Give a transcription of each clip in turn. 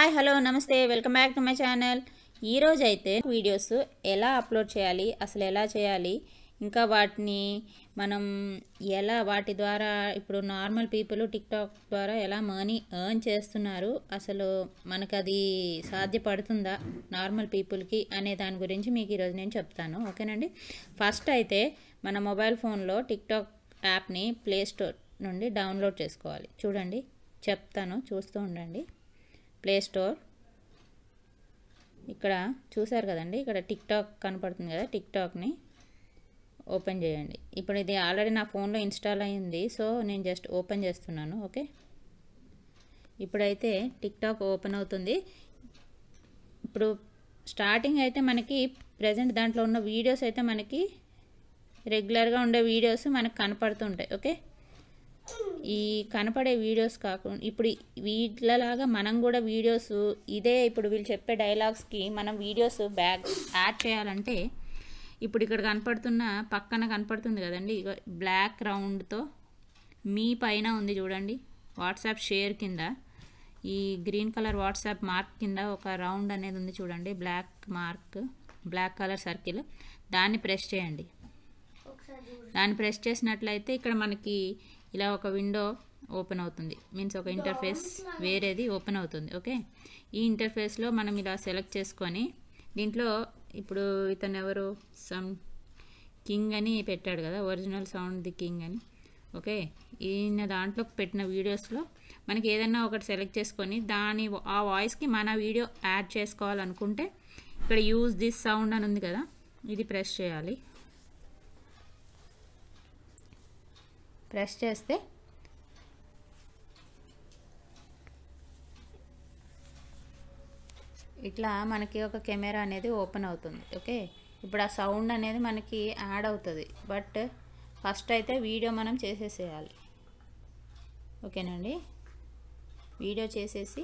hi hello నమస్తే welcome back to my channel ఈరోజు అయితే వీడియోస్ ఎలా అప్లోడ్ చేయాలి అసలు ఎలా చేయాలి ఇంకా వాటిని మనం ఎలా వాటి ద్వారా ఇప్పుడు నార్మల్ పీపుల్ టిక్టాక్ ద్వారా ఎలా మనీ ఎర్న్ చేస్తున్నారు అసలు మనకు అది సాధ్యపడుతుందా నార్మల్ పీపుల్కి అనే దాని గురించి మీకు ఈరోజు నేను చెప్తాను ఓకేనండి ఫస్ట్ అయితే మన మొబైల్ ఫోన్లో టిక్టాక్ యాప్ని ప్లే స్టోర్ నుండి డౌన్లోడ్ చేసుకోవాలి చూడండి చెప్తాను చూస్తూ ఉండండి ప్లే స్టోర్ ఇక్కడ చూసారు కదండి ఇక్కడ టిక్టాక్ కనపడుతుంది కదా టిక్టాక్ని ఓపెన్ చేయండి ఇప్పుడు ఇది ఆల్రెడీ నా ఫోన్లో ఇన్స్టాల్ అయింది సో నేను జస్ట్ ఓపెన్ చేస్తున్నాను ఓకే ఇప్పుడైతే టిక్టాక్ ఓపెన్ అవుతుంది ఇప్పుడు స్టార్టింగ్ అయితే మనకి ప్రజెంట్ దాంట్లో ఉన్న వీడియోస్ అయితే మనకి రెగ్యులర్గా ఉండే వీడియోస్ మనకు కనపడుతుంటాయి ఓకే ఈ కనపడే వీడియోస్ కాకుండా ఇప్పుడు వీటిలాగా మనం కూడా వీడియోస్ ఇదే ఇప్పుడు వీళ్ళు చెప్పే డైలాగ్స్కి మనం వీడియోస్ బ్యాక్ యాడ్ చేయాలంటే ఇప్పుడు ఇక్కడ కనపడుతున్న పక్కన కనపడుతుంది కదండి ఇగో బ్లాక్ రౌండ్తో మీ పైన ఉంది చూడండి వాట్సాప్ షేర్ కింద ఈ గ్రీన్ కలర్ వాట్సాప్ మార్క్ కింద ఒక రౌండ్ అనేది ఉంది చూడండి black mark black colour circle దాన్ని ప్రెస్ చేయండి దాన్ని ప్రెస్ చేసినట్లయితే ఇక్కడ మనకి ఇలా ఒక విండో ఓపెన్ అవుతుంది మీన్స్ ఒక ఇంటర్ఫేస్ వేరేది ఓపెన్ అవుతుంది ఓకే ఈ ఇంటర్ఫేస్లో మనం ఇలా సెలెక్ట్ చేసుకొని దీంట్లో ఇప్పుడు ఇతను ఎవరు సమ్ కింగ్ అని పెట్టాడు కదా ఒరిజినల్ సౌండ్ ది కింగ్ అని ఓకే ఈయన దాంట్లో పెట్టిన వీడియోస్లో మనకి ఏదైనా ఒకటి సెలెక్ట్ చేసుకొని దాని ఆ వాయిస్కి మన వీడియో యాడ్ చేసుకోవాలనుకుంటే ఇక్కడ యూజ్ దిస్ సౌండ్ అని ఉంది కదా ఇది ప్రెస్ చేయాలి ప్రెస్ చేస్తే ఇట్లా మనకి ఒక కెమెరా అనేది ఓపెన్ అవుతుంది ఓకే ఇప్పుడు ఆ సౌండ్ అనేది మనకి యాడ్ అవుతుంది బట్ ఫస్ట్ అయితే వీడియో మనం చేసేసేయాలి ఓకేనండి వీడియో చేసేసి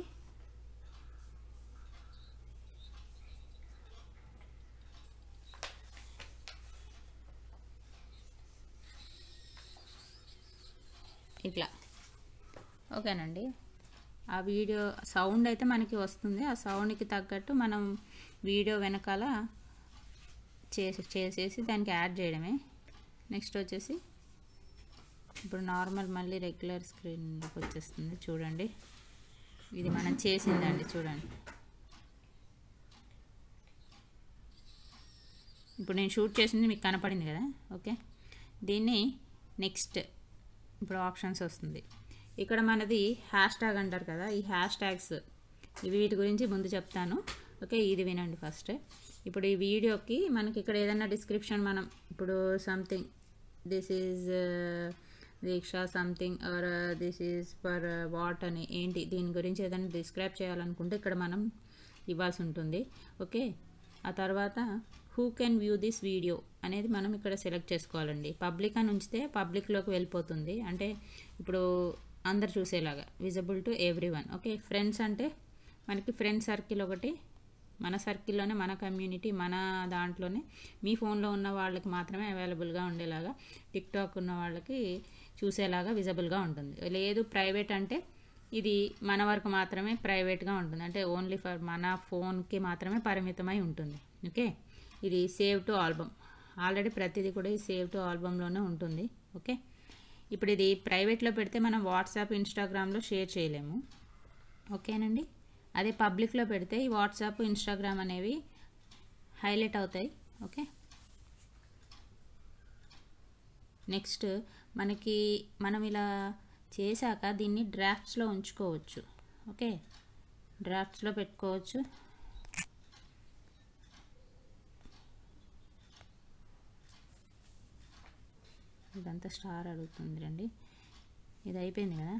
ఇట్లా ఓకేనండి ఆ వీడియో సౌండ్ అయితే మనకి వస్తుంది ఆ సౌండ్కి తగ్గట్టు మనం వీడియో వెనకాల చేసి చేసేసి దానికి యాడ్ చేయడమే నెక్స్ట్ వచ్చేసి ఇప్పుడు నార్మల్ మళ్ళీ రెగ్యులర్ స్క్రీన్లోకి వచ్చేస్తుంది చూడండి ఇది మనం చేసిందండి చూడండి ఇప్పుడు నేను షూట్ చేసింది మీకు కనపడింది కదా ఓకే దీన్ని నెక్స్ట్ ఇప్పుడు ఆప్షన్స్ వస్తుంది ఇక్కడ మనది హ్యాష్ ట్యాగ్ అంటారు కదా ఈ హ్యాష్ ట్యాగ్స్ వీటి గురించి ముందు చెప్తాను ఓకే ఇది వినండి ఫస్ట్ ఇప్పుడు ఈ వీడియోకి మనకి ఇక్కడ ఏదైనా డిస్క్రిప్షన్ మనం ఇప్పుడు something this is Deeksha something or this is for what అని ఏంటి దీని గురించి ఏదైనా డిస్క్రైబ్ చేయాలనుకుంటే ఇక్కడ మనం ఇవ్వాల్సి ఉంటుంది ఓకే ఆ తర్వాత who can view this video అనేది మనం ఇక్కడ సెలెక్ట్ చేసుకోవాలండి పబ్లిక్ అని ఉంచితే పబ్లిక్లోకి వెళ్ళిపోతుంది అంటే ఇప్పుడు అందరు చూసేలాగా visible to everyone okay friends అంటే మనకి ఫ్రెండ్ సర్కిల్ ఒకటి మన సర్కిల్లోనే మన కమ్యూనిటీ మన దాంట్లోనే మీ ఫోన్లో ఉన్న వాళ్ళకి మాత్రమే అవైలబుల్గా ఉండేలాగా టిక్టాక్ ఉన్న వాళ్ళకి చూసేలాగా విజిబుల్గా ఉంటుంది లేదు ప్రైవేట్ అంటే ఇది మన వరకు మాత్రమే ప్రైవేట్గా ఉంటుంది అంటే ఓన్లీ ఫర్ మన ఫోన్కి మాత్రమే పరిమితమై ఉంటుంది ఓకే ఇది సేవ్ టు ఆల్బమ్ ఆల్రెడీ ప్రతిదీ కూడా ఈ సేవ్ టు ఆల్బమ్లోనే ఉంటుంది ఓకే ఇప్పుడు ఇది ప్రైవేట్లో పెడితే మనం వాట్సాప్ ఇన్స్టాగ్రామ్లో షేర్ చేయలేము ఓకేనండి అదే పబ్లిక్లో పెడితే ఈ వాట్సాప్ ఇన్స్టాగ్రామ్ అనేవి హైలైట్ అవుతాయి ఓకే నెక్స్ట్ మనకి మనం ఇలా చేశాక దీన్ని డ్రాఫ్ట్స్లో ఉంచుకోవచ్చు ఓకే డ్రాఫ్ట్స్లో పెట్టుకోవచ్చు ఇదంతా స్టార్ అడుగుతుంది రండి ఇది అయిపోయింది కదా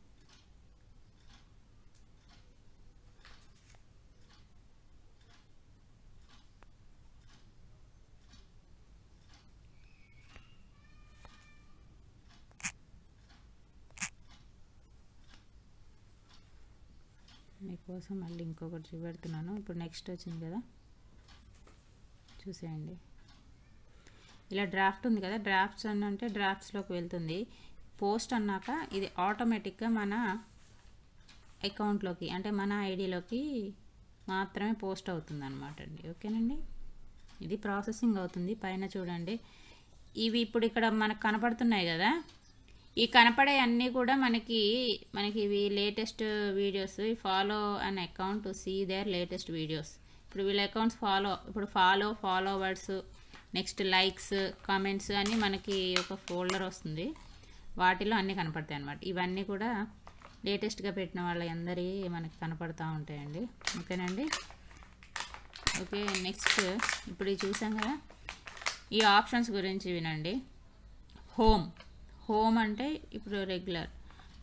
మీకోసం మళ్ళీ ఇంకొకటి చూపెడుతున్నాను ఇప్పుడు నెక్స్ట్ వచ్చింది కదా చూసేయండి ఇలా డ్రాఫ్ట్ ఉంది కదా డ్రాఫ్ట్స్ అని అంటే డ్రాఫ్ట్స్లోకి వెళ్తుంది పోస్ట్ అన్నాక ఇది ఆటోమేటిక్గా మన అకౌంట్లోకి అంటే మన ఐడిలోకి మాత్రమే పోస్ట్ అవుతుంది అనమాట అండి ఓకేనండి ఇది ప్రాసెసింగ్ అవుతుంది పైన చూడండి ఇవి ఇప్పుడు ఇక్కడ మనకు కనపడుతున్నాయి కదా ఈ కనపడే అన్నీ కూడా మనకి మనకి ఇవి latest videos follow an account to see their latest videos ఇప్పుడు వీళ్ళ అకౌంట్స్ ఫాలో ఇప్పుడు follow followers next likes comments అని మనకి ఒక ఫోల్డర్ వస్తుంది వాటిలో అన్నీ కనపడతాయి అన్నమాట ఇవన్నీ కూడా లేటెస్ట్గా పెట్టిన వాళ్ళ అందరి మనకి కనపడతా ఉంటాయండి ఓకేనండి ఓకే నెక్స్ట్ ఇప్పుడు ఇది చూసాం కదా ఈ ఆప్షన్స్ గురించి వినండి హోమ్ హోమ్ అంటే ఇప్పుడు రెగ్యులర్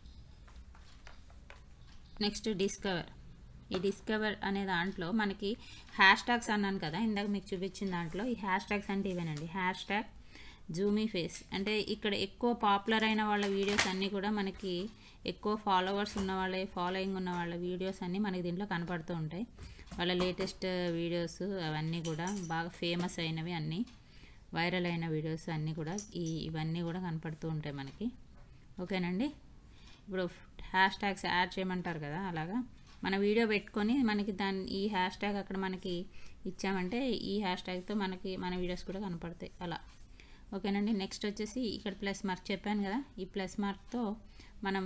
నెక్స్ట్ డిస్కవర్ ఈ డిస్కవర్ అనే దాంట్లో మనకి హ్యాష్ ట్యాగ్స్ అన్నాను కదా ఇందాక మీకు చూపించిన దాంట్లో ఈ హ్యాష్ ట్యాగ్స్ అంటే ఇవేనండి హ్యాష్ ట్యాగ్ జూమీ ఫేస్ అంటే ఇక్కడ ఎక్కువ పాపులర్ అయిన వాళ్ళ వీడియోస్ అన్నీ కూడా మనకి ఎక్కువ ఫాలోవర్స్ ఉన్న వాళ్ళ ఫాలోయింగ్ ఉన్న వాళ్ళ వీడియోస్ అన్నీ మనకి దీంట్లో కనపడుతూ ఉంటాయి వాళ్ళ లేటెస్ట్ వీడియోస్ అవన్నీ కూడా బాగా ఫేమస్ అయినవి అన్నీ వైరల్ అయిన వీడియోస్ అన్నీ కూడా ఈ ఇవన్నీ కూడా కనపడుతూ ఉంటాయి మనకి ఓకేనండి ఇప్పుడు హ్యాష్ ట్యాగ్స్ యాడ్ చేయమంటారు కదా అలాగా మన వీడియో పెట్టుకొని మనకి దాని ఈ హ్యాష్ ట్యాగ్ అక్కడ మనకి ఇచ్చామంటే ఈ హ్యాష్ ట్యాగ్తో మనకి మన వీడియోస్ కూడా కనపడతాయి అలా ఓకేనండి నెక్స్ట్ వచ్చేసి ఇక్కడ ప్లస్ మార్క్ చెప్పాను కదా ఈ ప్లస్ మార్క్తో మనం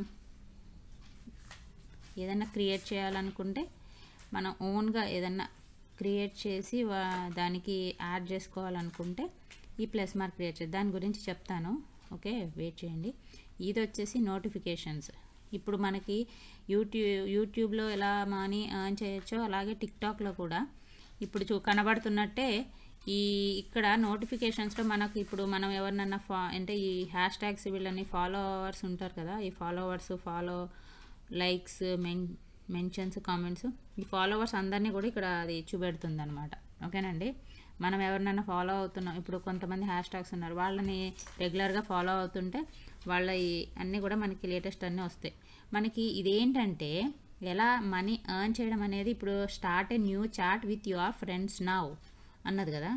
ఏదైనా క్రియేట్ చేయాలనుకుంటే మనం ఓన్గా ఏదన్నా క్రియేట్ చేసి వా- దానికి యాడ్ చేసుకోవాలనుకుంటే ఈ ప్లస్ మార్క్ క్రియేట్ చేయాలి దాని గురించి చెప్తాను ఓకే వెయిట్ చేయండి ఇది వచ్చేసి నోటిఫికేషన్స్ ఇప్పుడు మనకి యూట్యూబ్ యూట్యూబ్లో ఎలా మనీ ఎర్న్ చేయొచ్చో అలాగే టిక్టాక్లో కూడా ఇప్పుడు చూ కనబడుతున్నట్టే ఈ ఇక్కడ నోటిఫికేషన్స్లో మనకి ఇప్పుడు మనం ఎవరినన్నా ఫా అంటే ఈ హ్యాష్ ట్యాగ్స్ వీళ్ళని ఫాలోవర్స్ ఉంటారు కదా ఈ followers follow likes men mentions comments ఈ ఫాలోవర్స్ అందరినీ కూడా ఇక్కడ అది చూపెడుతుంది అనమాట ఓకేనండి మనం ఎవరినైనా ఫాలో అవుతున్నాం ఇప్పుడు కొంతమంది హ్యాష్ ట్యాగ్స్ ఉన్నారు వాళ్ళని రెగ్యులర్గా ఫాలో అవుతుంటే వాళ్ళ ఈ అన్నీ కూడా మనకి లేటెస్ట్ అన్నీ వస్తాయి మనకి ఇదేంటంటే ఎలా మనీ ఎర్న్ చేయడం అనేది ఇప్పుడు start a new chat with your friends now అన్నది కదా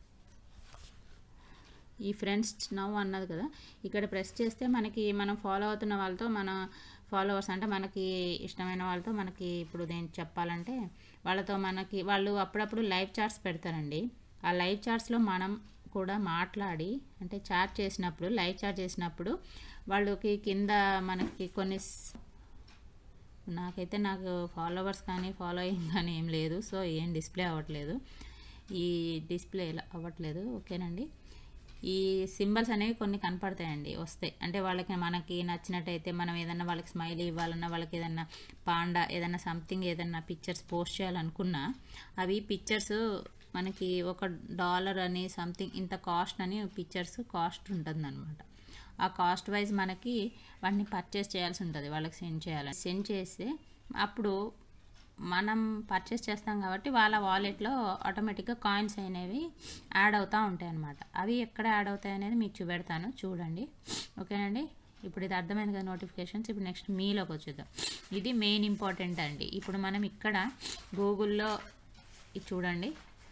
ఈ ఫ్రెండ్స్ నవ్ అన్నది కదా ఇక్కడ ప్రెస్ చేస్తే మనకి మనం ఫాలో అవుతున్న వాళ్ళతో మన ఫాలోవర్స్ అంటే మనకి ఇష్టమైన వాళ్ళతో మనకి ఇప్పుడు నేను చెప్పాలంటే వాళ్ళతో మనకి వాళ్ళు అప్పుడప్పుడు లైవ్ చాట్స్ పెడతారండి ఆ లైవ్ చాట్స్లో మనం కూడా మాట్లాడి అంటే చాట్ చేసినప్పుడు లైవ్ చాట్ చేసినప్పుడు వాళ్ళకి కింద మనకి కొన్ని స్- నాకైతే నాకు ఫాలోవర్స్ కానీ ఫాలోయింగ్ కానీ ఏం లేదు సో ఏం డిస్ప్లే అవ్వట్లేదు ఈ డిస్ప్లే ఇలా అవ్వట్లేదు ఓకేనండి ఈ సింబల్స్ అనేవి కొన్ని కనపడతాయండి వస్తాయి అంటే వాళ్ళకి మనకి నచ్చినట్టయితే మనం ఏదన్నా వాళ్ళకి స్మైల్ ఇవ్వాలన్నా వాళ్ళకి ఏదన్నా పాండా ఏదన్నా సంథింగ్ ఏదన్నా పిక్చర్స్ పోస్ట్ చేయాలనుకున్నా అవి పిక్చర్స్ మనకి ఒక డాలర్ అని సంథింగ్ ఇంత కాస్ట్ అని పిక్చర్స్ కాస్ట్ ఉంటుంది అనమాట ఆ కాస్ట్ వైజ్ మనకి వాటిని పర్చేస్ చేయాల్సి ఉంటుంది వాళ్ళకి సెండ్ చేయాలి సెండ్ చేస్తే అప్పుడు మనం పర్చేస్ చేస్తాం కాబట్టి వాళ్ళ వాలెట్లో ఆటోమేటిక్గా కాయిన్స్ అనేవి యాడ్ అవుతూ ఉంటాయి అన్నమాట అవి ఎక్కడ యాడ్ అవుతాయి అనేది మీకు చూపెడతాను చూడండి ఓకేనండి ఇప్పుడు ఇది అర్థమైంది కదా నోటిఫికేషన్స్ ఇప్పుడు నెక్స్ట్ మీలోకి వచ్చేద్దాం ఇది మెయిన్ ఇంపార్టెంట్ అండి ఇప్పుడు మనం ఇక్కడ గూగుల్లో ఇది చూడండి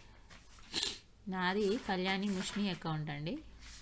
నాది కళ్యాణి ముష్ని అకౌంట్ అండి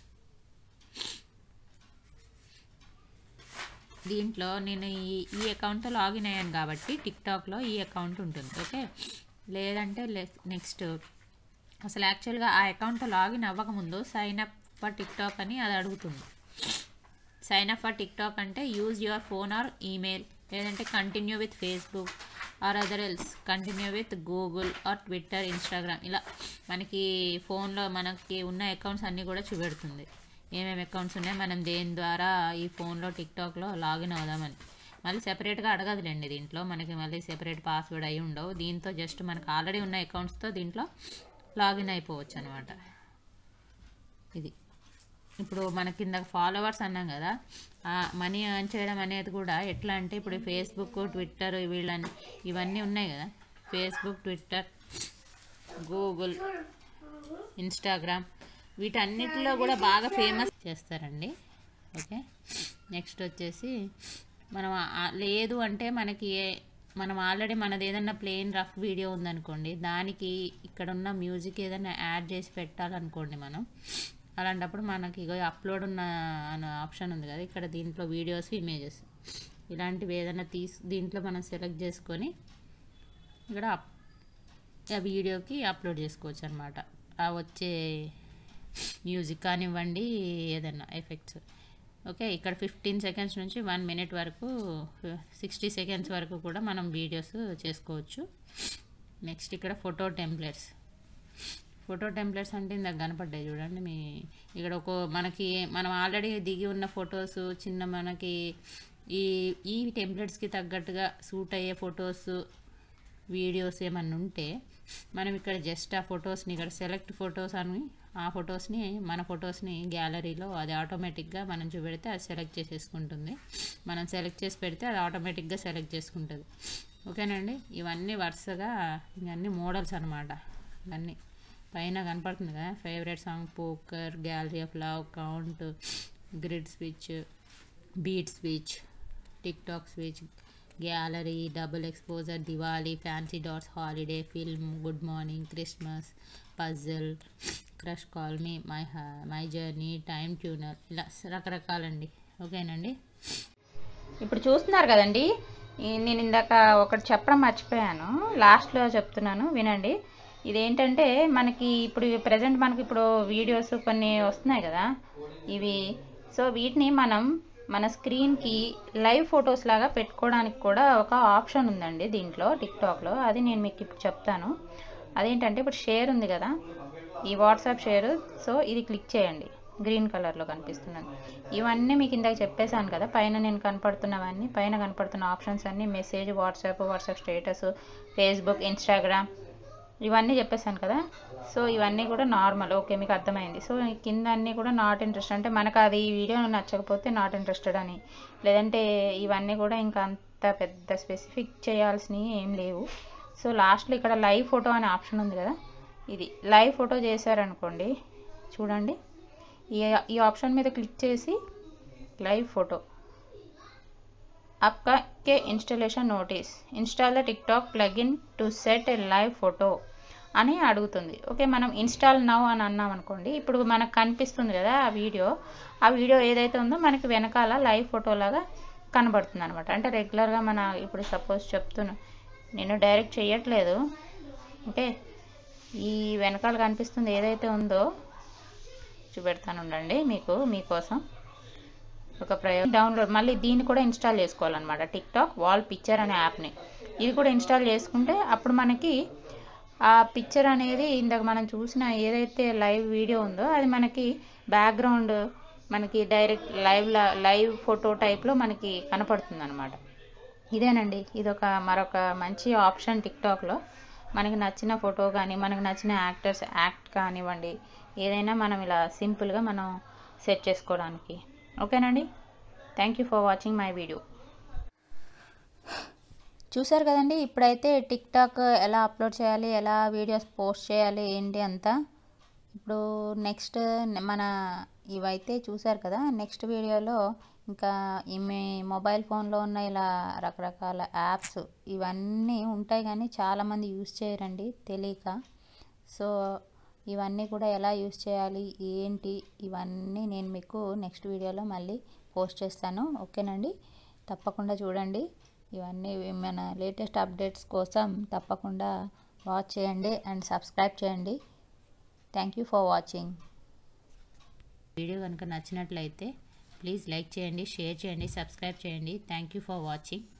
దీంట్లో నేను ఈ ఈ అకౌంట్తో లాగిన్ అయ్యాను కాబట్టి టిక్టాక్లో ఈ అకౌంట్ ఉంటుంది ఓకే లేదంటే నెక్స్ట్ అసలు యాక్చువల్గా ఆ అకౌంట్తో లాగిన్ అవ్వకముందు సైన్ అప్ ఫర్ టిక్టాక్ అని అది అడుగుతుంది సైన్ అప్ ఫర్ టిక్టాక్ అంటే use your phone or email లేదంటే continue with Facebook or other else continue with Google or Twitter Instagram ఇలా మనకి ఫోన్లో మనకి ఉన్న అకౌంట్స్ అన్నీ కూడా చూపెడుతుంది ఏమేమి అకౌంట్స్ ఉన్నాయి మనం దేని ద్వారా ఈ ఫోన్లో టిక్టాక్లో లాగిన్ అవుదామని మళ్ళీ సెపరేట్గా అడగదులేండి దీంట్లో మనకి మళ్ళీ సెపరేట్ పాస్వర్డ్ అయి ఉండవు దీంతో జస్ట్ మనకు ఆల్రెడీ ఉన్న అకౌంట్స్తో దీంట్లో లాగిన్ అయిపోవచ్చు అనమాట ఇది ఇప్పుడు మన కింద ఫాలోవర్స్ అన్నాం కదా ఆ మనీ ఎర్న్ చేయడం అనేది కూడా ఎట్లా అంటే ఇప్పుడు ఫేస్బుక్ ట్విట్టర్ వీళ్ళని ఇవన్నీ ఉన్నాయి కదా ఫేస్బుక్ ట్విట్టర్ గూగుల్ ఇన్స్టాగ్రామ్ వీటన్నిటిలో కూడా బాగా ఫేమస్ చేస్తారండి ఓకే నెక్స్ట్ వచ్చేసి మనం ఆ- లేదు అంటే మనకి ఏ- మనం ఆల్రెడీ మనది ఏదన్నా ప్లేన్ రఫ్ వీడియో ఉందనుకోండి దానికి ఇక్కడ ఉన్న మ్యూజిక్ ఏదైనా యాడ్ చేసి పెట్టాలనుకోండి మనం అలాంటప్పుడు మనకి ఇగో అప్లోడ్ ఉన్న అనే ఆప్షన్ ఉంది కదా ఇక్కడ దీంట్లో వీడియోస్ ఇమేజెస్ ఇలాంటివి ఏదైనా తీసి దీంట్లో మనం సెలెక్ట్ చేసుకొని ఇక్కడ అప్- ఆ వీడియోకి అప్లోడ్ చేసుకోవచ్చు అనమాట ఆ వచ్చే మ్యూజిక్ కానివ్వండి ఏదైనా ఎఫెక్ట్స్ ఓకే ఇక్కడ ఫిఫ్టీన్ సెకండ్స్ నుంచి వన్ మినిట్ వరకు సిక్స్టీ సెకండ్స్ వరకు కూడా మనం వీడియోస్ చేసుకోవచ్చు నెక్స్ట్ ఇక్కడ ఫోటో టెంప్లెట్స్ ఫోటో టెంప్లెట్స్ అంటే ఇందాక కనపడ్డాయి చూడండి మీ ఇక్కడ ఒక మనకి మనం ఆల్రెడీ దిగి ఉన్న ఫొటోస్ చిన్న మనకి ఈ ఈ టెంప్లెట్స్కి తగ్గట్టుగా సూట్ అయ్యే ఫొటోస్ వీడియోస్ ఏమన్నా ఉంటే మనం ఇక్కడ జస్ట్ ఆ ఫొటోస్ని ఇక్కడ సెలెక్ట్ ఫొటోస్ అని ఆ ఫొటోస్ని మన ఫొటోస్ని గ్యాలరీలో అది ఆటోమేటిక్గా మనం చూపెడితే అది సెలెక్ట్ చేసేసుకుంటుంది మనం సెలెక్ట్ చేసి పెడితే అది ఆటోమేటిక్గా సెలెక్ట్ చేసుకుంటుంది ఓకేనండి ఇవన్నీ వరుసగా ఇవన్నీ మోడల్స్ అనమాట ఇవన్నీ పైన కనపడుతుంది కదా favourite song poker gallery of love count grid switch beat switch TikTok switch gallery double exposure Diwali fancy dots holiday film good morning Christmas puzzle crush call me my my journey time tuner ఇలా రకరకాలండి ఓకేనండి ఇప్పుడు చూస్తున్నారు కదండి ఈ- నేను ఇందాక ఒకటి చెప్పడం మర్చిపోయాను లాస్ట్లో చెప్తున్నాను వినండి ఇదేంటంటే మనకి ఇప్పుడు ప్రజెంట్ మనకి ఇప్పుడు వీడియోస్ కొన్ని వస్తున్నాయి కదా ఇవి సో వీటిని మనం మన స్క్రీన్కి లైవ్ ఫొటోస్ లాగా పెట్టుకోవడానికి కూడా ఒక ఆప్షన్ ఉందండి దీంట్లో టిక్టాక్లో అది నేను మీకు ఇప్పుడు చెప్తాను అదేంటంటే ఇప్పుడు షేర్ ఉంది కదా ఈ వాట్సాప్ షేర్ సో ఇది క్లిక్ చేయండి గ్రీన్ కలర్లో కనిపిస్తున్నది ఇవన్నీ మీకు ఇందాక చెప్పేశాను కదా పైన నేను కనపడుతున్నవన్నీ పైన కనపడుతున్న ఆప్షన్స్ అన్నీ message WhatsApp WhatsApp status Facebook Instagram ఇవన్నీ చెప్పేశాను కదా సో ఇవన్నీ కూడా నార్మల్ ఓకే మీకు అర్థమైంది సో ఈ కింద అన్నీ కూడా నాట్ ఇంట్రెస్ట్ అంటే మనకు అది ఈ వీడియో నచ్చకపోతే నాట్ ఇంట్రెస్టెడ్ అని లేదంటే ఇవన్నీ కూడా ఇంకా అంత పెద్ద స్పెసిఫిక్ చేయాల్సినవి ఏం లేవు సో లాస్ట్లో ఇక్కడ లైవ్ ఫోటో అనే ఆప్షన్ ఉంది కదా ఇది లైవ్ ఫోటో చేశారనుకోండి చూడండి ఈ ఈ ఆప్షన్ మీద క్లిక్ చేసి లైవ్ ఫోటో आपका के installation notice install the TikTok plugin to set a live photo అని అడుగుతుంది ఓకే మనం ఇన్స్టాల్ నవ్ అని అన్నాం అనుకోండి ఇప్పుడు మనకు కనిపిస్తుంది కదా ఆ వీడియో ఆ వీడియో ఏదైతే ఉందో మనకి వెనకాల లైవ్ ఫోటో లాగా కనబడుతుంది అనమాట అంటే రెగ్యులర్గా మన ఇప్పుడు సపోజ్ చెప్తున్నా నేను డైరెక్ట్ చేయట్లేదు ఓకే ఈ వెనకాల కనిపిస్తుంది ఏదైతే ఉందో చూపెడతాను ఉండండి మీకు మీకోసం ఒక ప్రయోగం డౌన్లోడ్ మళ్ళీ దీన్ని కూడా ఇన్స్టాల్ చేసుకోవాలన్నమాట టిక్ టాక్ వాల్ పిక్చర్ అనే యాప్ని ఇది కూడా ఇన్స్టాల్ చేసుకుంటే అప్పుడు మనకి ఆ పిక్చర్ అనేది ఇందాక మనం చూసిన ఏదైతే లైవ్ వీడియో ఉందో అది మనకి బ్యాక్గ్రౌండ్ మనకి డైరెక్ట్ లైవ్ లైవ్ ఫోటో టైప్లో మనకి కనపడుతుంది అనమాట ఇదేనండి ఇదొక మరొక మంచి ఆప్షన్ టిక్టాక్లో మనకి నచ్చిన ఫోటో కానీ మనకు నచ్చిన యాక్టర్స్ యాక్ట్ కానివ్వండి ఏదైనా మనం ఇలా సింపుల్గా మనం సెట్ చేసుకోవడానికి ఓకేనండి thank you for watching my video చూసారు కదండి ఇప్పుడైతే టిక్ టాక్ ఎలా అప్లోడ్ చేయాలి ఎలా వీడియోస్ పోస్ట్ చేయాలి ఏంటి అంతా ఇప్పుడు నెక్స్ట్ మన ఇవైతే చూసారు కదా నెక్స్ట్ వీడియోలో ఇంకా ఈ మీ మొబైల్ ఫోన్లో ఉన్న ఇలా రకరకాల యాప్స్ ఇవన్నీ ఉంటాయి కానీ చాలామంది యూస్ చేయరండి తెలియక సో ఇవన్నీ కూడా ఎలా యూస్ చేయాలి ఏంటి ఇవన్నీ నేను మీకు నెక్స్ట్ వీడియోలో మళ్ళీ పోస్ట్ చేస్తాను ఓకేనండి తప్పకుండా చూడండి ఇవన్నీ మన లేటెస్ట్ అప్డేట్స్ కోసం తప్పకుండా వాచ్ చేయండి అండ్ సబ్స్క్రైబ్ చేయండి thank you for watching video కనుక నచ్చినట్లయితే ప్లీజ్ లైక్ చేయండి షేర్ చేయండి సబ్స్క్రైబ్ చేయండి థ్యాంక్ యూ ఫర్ వాచింగ్